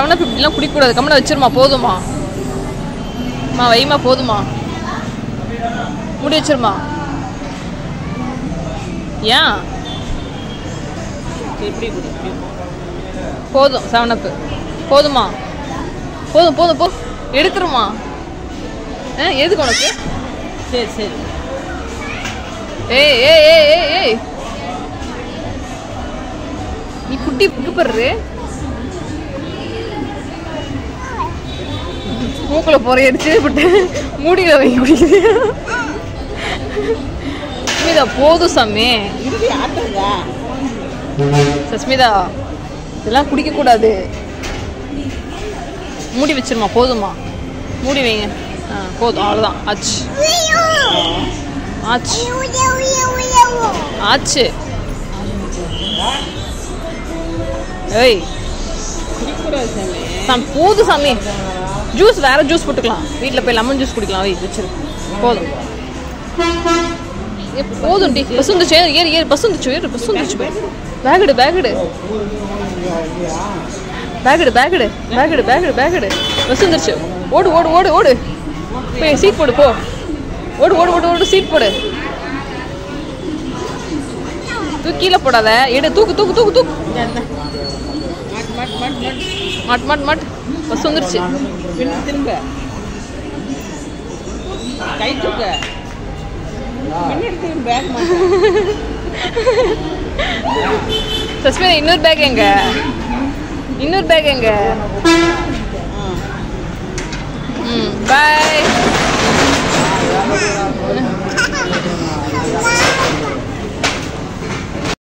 Seven அப் இப்படிலாம் குடிக்கக்கூடாது கம்மனை வச்சிருமா போதுமா மா வைமா போதுமா முடி வச்சிருமா ஏன் எப்படி குடி இப்படி போ. போதும் செவன் அப்பு போதுமா போதும் போதும் போ எடுத்துருமா ஆ எதுக்கு உனக்கு சரி சரி ஏய் ஏய் ஏய் ஏய் ஏய் நீ குட்டி புடுப்படுறு மூக்குல பொறைய அடிச்சு விட்டு மூடியில வாங்கி குடிக்கிறேன் சஸ்மிதா போதும் சாமி இறுதி ஆட்டுங்க சஸ்மிதா இதெல்லாம் குடிக்க கூடாது மூடி வச்சிருமா போதுமா மூடி வைங்க ஆ போதும் அவ்வளோதான் ஆச்சு ஆச்சு ஆச்சு ஏய் குடிக்கூடாது சாமி சாமி போதும் சாமி ஜூஸ் வேற ஜூஸ் போட்டுக்கலாம் வீட்டில் போய் லெமன் ஜூஸ் குடிக்கலாம் வை வச்சிரு போதும் ஏ, போதும் டி பஸ் வந்துச்சு ஏறு ஏறு ஏறு பஸ் வந்துச்சு ஏறு பஸ் வந்துச்சு பேகுடு பேகுடு பேகுடு பேகுடு பேகுடு பேகுடு பேகுடு பஸ் வந்துருச்சு ஓடு ஓடு ஓடு ஓடு போய் சீட் போடு போ ஓடு ஓடு ஓடு ஓடு சீட் போடு தூக்கி கீழே போடாத எடு தூக்கு தூக்கு தூக்கு தூக்கு மட் மட் மட் மட் மாட் மாட் மாட் பஸ் வந்துருச்சு பின் திரும்ப கை தூக்க பின்னாடி திரும்ப பேக் மாட்டேன் சஸ்மிதா இன்னொரு பேக் எங்க இன்னொரு பேக் எங்க ம் பாய்